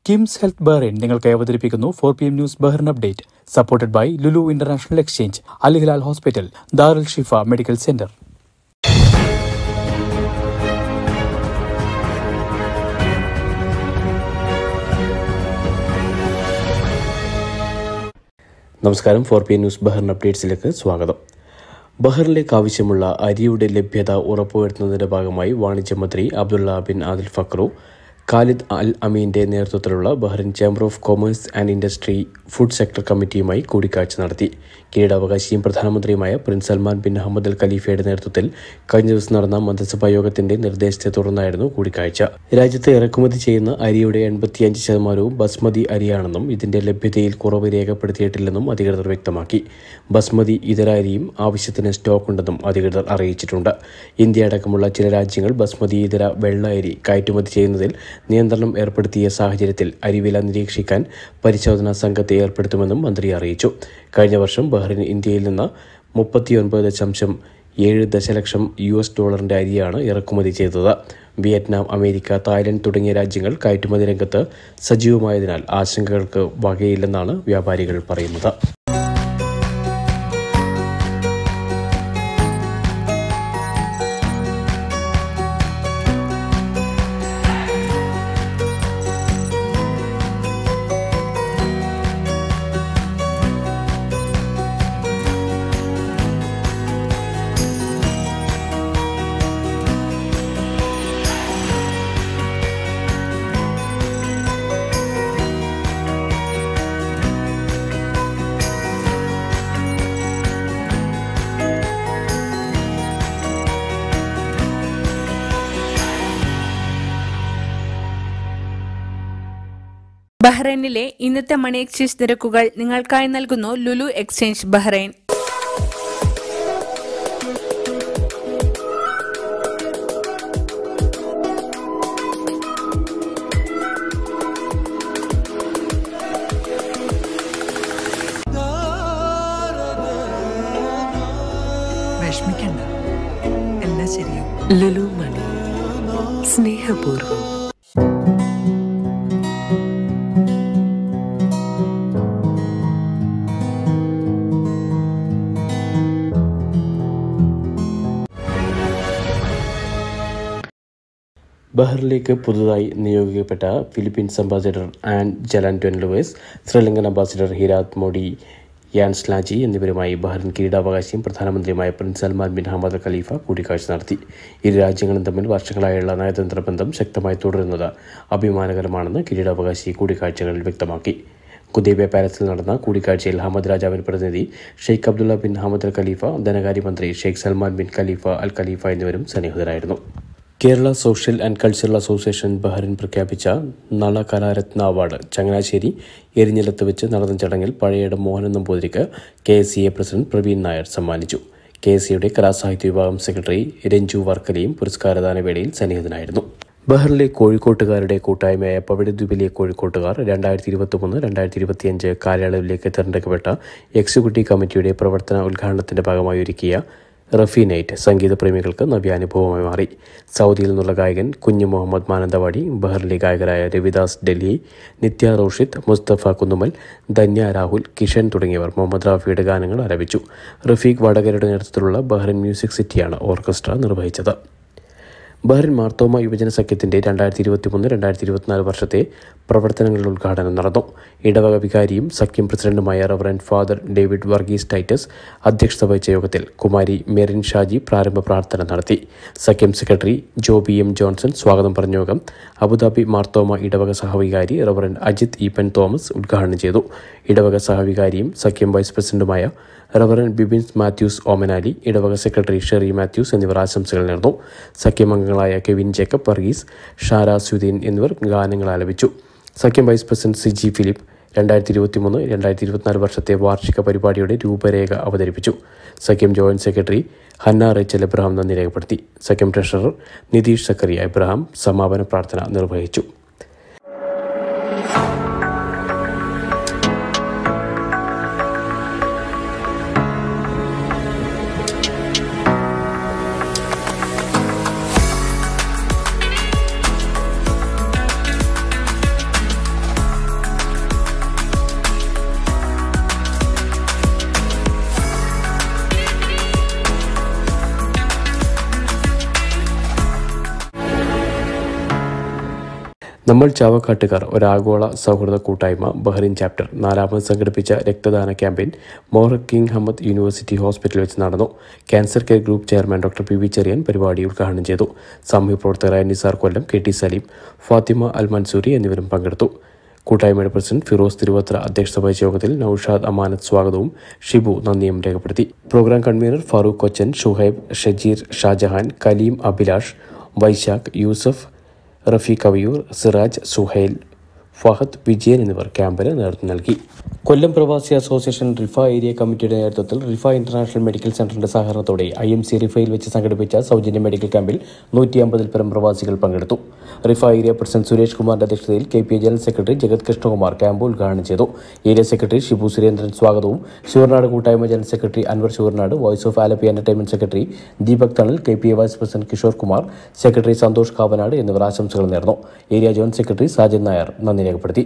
KIMS health Bahrain നിങ്ങൾക്ക് അവതരിപ്പിക്കുന്നു four P M news Bahrain update supported by Lulu International Exchange Al Hilal hospital Darul Shifa medical centre നമസ്കാരം four P news Bahrain അപ്ഡേറ്റ്സിലേക്ക് സ്വാഗതം ബഹ്റിലേക്ക് ആവശ്യമുള്ള അരിയുടെ ലഭ്യത ഉറപ്പുവരുത്തുന്നതിന്റെ ഭാഗമായി വാണിജ്യ മന്ത്രി Abdullah bin Adel Fakhro Khalid Al അമീന്റെ നേതൃത്വത്തിലുള്ള Bahrain chamber of commerce and industry food sector കമ്മിറ്റിയുമായി കൂടിക്കാഴ്ച നടത്തി കിരീടാവകാശിയും പ്രധാനമന്ത്രിയുമായ prince Salman bin Ahmed Al ഖലീഫയുടെ നേതൃത്വത്തിൽ കഴിഞ്ഞ ദിവസം നടന്ന മന്ത്രിസഭാ യോഗത്തിന്റെ നിർദ്ദേശത്തെ തുടർന്നായിരുന്നു കൂടിക്കാഴ്ച രാജ്യത്ത് ഇറക്കുമതി ചെയ്യുന്ന അരിയുടെ എൺപത്തിയഞ്ച് ശതമാനവും ബസ്മതി അരിയാണെന്നും ഇതിന്റെ ലഭ്യതയിൽ കുറവ് രേഖപ്പെടുത്തിയിട്ടില്ലെന്നും അധികൃതർ വ്യക്തമാക്കി ബസ്മതി ഇതര അരിയും ആവശ്യത്തിന് സ്റ്റോക്കുണ്ടെന്നും അധികൃതർ അറിയിച്ചിട്ടുണ്ട് ഇന്ത്യ അടക്കമുള്ള ചില രാജ്യങ്ങൾ ബസ്മതി ഇതര വെള്ള അരി കയറ്റുമതി ചെയ്യുന്നതിൽ നിയന്ത്രണം ഏർപ്പെടുത്തിയ സാഹചര്യത്തിൽ അരിവില നിരീക്ഷിക്കാൻ പരിശോധനാ സംഘത്തെ ഏർപ്പെടുത്തുമെന്നും മന്ത്രി അറിയിച്ചു കഴിഞ്ഞ വർഷം ബഹ്റിൻ ഇന്ത്യയിൽ നിന്ന് മുപ്പത്തിയൊൻപത് ദശാംശം ഏഴ് ദശലക്ഷം യു എസ് ഡോളറിന്റെ അരിയാണ് ഇറക്കുമതി ചെയ്തത് വിയറ്റ്നാം അമേരിക്ക തായ്ലൻഡ് തുടങ്ങിയ രാജ്യങ്ങൾ കയറ്റുമതി രംഗത്ത് സജീവമായതിനാൽ ആശങ്കകൾക്ക് വകയില്ലെന്നാണ് വ്യാപാരികൾ പറയുന്നത് ബഹ്റൈനിലെ ഇന്നത്തെ മണി എക്സ്ചേഞ്ച് നിരക്കുകൾ നിങ്ങൾക്കായി നൽകുന്നു ലുലു എക്സ്ചേഞ്ച് ബഹ്റൈൻ വിഷമിക്കണ്ട എല്ലാം ശരിയാവും ലുലു മണി സ്നേഹപൂർവ്വം ബഹ്റിലേക്ക് പുതുതായി നിയോഗിക്കപ്പെട്ട Philippines ambassador Ann Jalan Luis Sri Lankan ambassador Herath മോഡി യാൻ സ്ലാജി എന്നിവരുമായി ബഹ്റിൻ കിരീടാവകാശിയും പ്രധാനമന്ത്രിയുമായ prince Salman bin Hamad Khalifa കൂടിക്കാഴ്ച നടത്തി ഇരു രാജ്യങ്ങളും തമ്മിൽ വർഷങ്ങളായുള്ള നയതന്ത്ര ബന്ധം ശക്തമായി തുടരുന്നത് അഭിമാനകരമാണെന്ന് കിരീടാവകാശി കൂടിക്കാഴ്ചകളിൽ വ്യക്തമാക്കി കുദേബിയ പാലസിൽ നടന്ന കൂടിക്കാഴ്ചയിൽ ഹമദ് രാജാവിൻ പ്രതിനിധി Sheikh Abdullah bin Hamad Al Khalifa ധനകാര്യമന്ത്രി Sheikh Salman bin Khalifa Al Khalifa എന്നിവരും സന്നിഹിതരായിരുന്നു Kerala social and cultural association Bahrain പ്രഖ്യാപിച്ച നള കലാരത്ന അവാർഡ് ചങ്ങനാശ്ശേരി എരിഞ്ഞിലത്ത് വെച്ച് നടന്ന ചടങ്ങിൽ പഴയടം മോഹനൻ നമ്പൂതിരിക്ക് K S C A president Praveen Nair സമ്മാനിച്ചു കെ എസ് സിയുടെ കലാസാഹിത്യ വിഭാഗം സെക്രട്ടറി രഞ്ജു വർക്കലയും പുരസ്കാരദാന വേളയിൽ സന്നിഹിതനായിരുന്നു ബഹ്റിലെ കോഴിക്കോട്ടുകാരുടെ കൂട്ടായ്മയായ പവിഴദ്വീപിലെ കോഴിക്കോട്ടുകാർ രണ്ടായിരത്തി ഇരുപത്തിമൂന്ന് രണ്ടായിരത്തി ഇരുപത്തിയഞ്ച് കാലയളവിലേക്ക് തിരഞ്ഞെടുക്കപ്പെട്ട എക്സിക്യൂട്ടീവ് കമ്മിറ്റിയുടെ പ്രവർത്തന ഉദ്ഘാടനത്തിന്റെ ഭാഗമായി ഒരുക്കിയ റഫി നൈറ്റ് സംഗീത പ്രേമികൾക്ക് നവ്യാനുഭവമായി മാറി സൗദിയിൽ നിന്നുള്ള ഗായകൻ കുഞ്ഞു മുഹമ്മദ് മാനന്തവാടി ബഹ്റിലെ ഗായകരായ രവിദാസ് ഡൽഹി നിത്യ റോഷിദ് മുസ്തഫ കുന്നുമൽ ധന്യ രാഹുൽ കിഷൻ തുടങ്ങിയവർ മുഹമ്മദ് റാഫിയുടെ ഗാനങ്ങൾ ആലപിച്ചു റഫീഖ് വടകരയുടെ നേതൃത്വത്തിലുള്ള ബഹ്റിൻ മ്യൂസിക് സിറ്റിയാണ് ഓർക്കസ്ട്ര നിർവഹിച്ചത് ബഹ്റിൻ മാർത്തോമ യുവജന സഖ്യത്തിന്റെ രണ്ടായിരത്തി ഇരുപത്തിമൂന്ന് രണ്ടായിരത്തി ഇരുപത്തിനാല് വർഷത്തെ പ്രവർത്തനങ്ങളുടെ ഉദ്ഘാടനം നടന്നു ഇടവക വികാരിയും സഖ്യം പ്രസിഡന്റുമായ reverend father David Varghese Titus അധ്യക്ഷത വഹിച്ച യോഗത്തിൽ കുമാരി മെറിൻ ഷാജി പ്രാരംഭ പ്രാർത്ഥന നടത്തി സഖ്യം സെക്രട്ടറി ജോബി എം ജോൺസൺ സ്വാഗതം പറഞ്ഞ യോഗം അബുദാബി മാർത്തോമ ഇടവക സഹവികാരി റവറൻ അജിത് ഈപ്പൻ തോമസ് ഉദ്ഘാടനം ചെയ്തു ഇടവക സഹവികാരിയും സഖ്യം വൈസ് പ്രസിഡന്റുമായ റവറൻ ബിബിൻസ് മാത്യൂസ് ഓമനാലി ഇടവക സെക്രട്ടറി ഷെറി മാത്യൂസ് എന്നിവർ ആശംസകൾ നേർന്നു സഖ്യമംഗങ്ങളായ കെവിൻ ജേക്കബ് വർഗീസ് ഷാര സുദീൻ എന്നിവർ ഗാനങ്ങൾ ആലപിച്ചു സഖ്യം vice president C G Philip രണ്ടായിരത്തി ഇരുപത്തി മൂന്ന് രണ്ടായിരത്തി ഇരുപത്തിനാല് വർഷത്തെ വാർഷിക പരിപാടിയുടെ രൂപരേഖ അവതരിപ്പിച്ചു സഖ്യം joint secretary Hannah Rachel Abraham നന്ദി രേഖപ്പെടുത്തി സഖ്യം ട്രഷറർ നിതീഷ് സക്കറിയ എബ്രഹാം സമാപന പ്രാർത്ഥന നിർവഹിച്ചു നമ്മൾ ചാവക്കാട്ടുകാർ ഒരാഗോള സൗഹൃദ കൂട്ടായ്മ ബഹ്റിൻ ചാപ്റ്റർ നാലാമത് സംഘടിപ്പിച്ച രക്തദാന ക്യാമ്പയിൻ മോർ കിങ് ഹമ്മദ് യൂണിവേഴ്സിറ്റി ഹോസ്പിറ്റലിൽ വെച്ച് നടന്നു cancer care group chairman doctor P V Cherian പരിപാടി ഉദ്ഘാടനം ചെയ്തു സാമൂഹ്യ പ്രവർത്തകരായ Nisar Kollam K T Saleem Fatima Al Mansoori എന്നിവരും പങ്കെടുത്തു കൂട്ടായ്മയുടെ പ്രസിഡന്റ് ഫിറോസ് തിരുവത്ര അധ്യക്ഷത വഹിച്ച യോഗത്തിൽ നൌഷാദ് അമാനത്ത് സ്വാഗതവും ഷിബു നന്ദിയും രേഖപ്പെടുത്തി പ്രോഗ്രാം കൺവീനർ ഫാറൂഖ് കൊച്ചൻ ഷുഹൈബ് ഷജീർ ഷാജഹാൻ കലീം അഭിലാഷ് വൈശാഖ് യൂസഫ് റഫീഖ് കവിയൂർ സിറാജ് സുഹൈൽ ഫഹദ് വിജയൻ എന്നിവർ ക്യാമ്പിന് നേതൃത്വം നൽകി കൊല്ലം പ്രവാസി അസോസിയേഷൻ റിഫ ഏരിയ കമ്മിറ്റിയുടെ നേതൃത്വത്തിൽ റിഫ ഇന്റർനാഷണൽ മെഡിക്കൽ സെന്ററിന്റെ സഹകരണത്തോടെ ഐ എം സി റിഫയിൽ വെച്ച് സംഘടിപ്പിച്ച സൗജന്യ മെഡിക്കൽ ക്യാമ്പിൽ നൂറ്റി അമ്പതിൽ പരം പ്രവാസികൾ പങ്കെടുത്തു റിഫ ഏരിയ പ്രസിഡന്റ് സുരേഷ് കുമാറിന്റെ അധ്യക്ഷതയിൽ K P A general secretary Jagath Krishnakumar camp ഉദ്ഘാടനം ചെയ്തു ഏരിയ സെക്രട്ടറി ഷിബു സുരേന്ദ്രൻ സ്വാഗതവും ശൂർനാട് കൂട്ടായ്മ general secretary Anwar Shoornad voice of Alleppey entertainment secretary Deepak Thanal K P A vice president Kishore Kumar secretary Santhosh Kavanad എന്നിവർ ആശംസകൾ നേർന്നു area joint secretary Sajan Nair നന്ദി രേഖപ്പെടുത്തി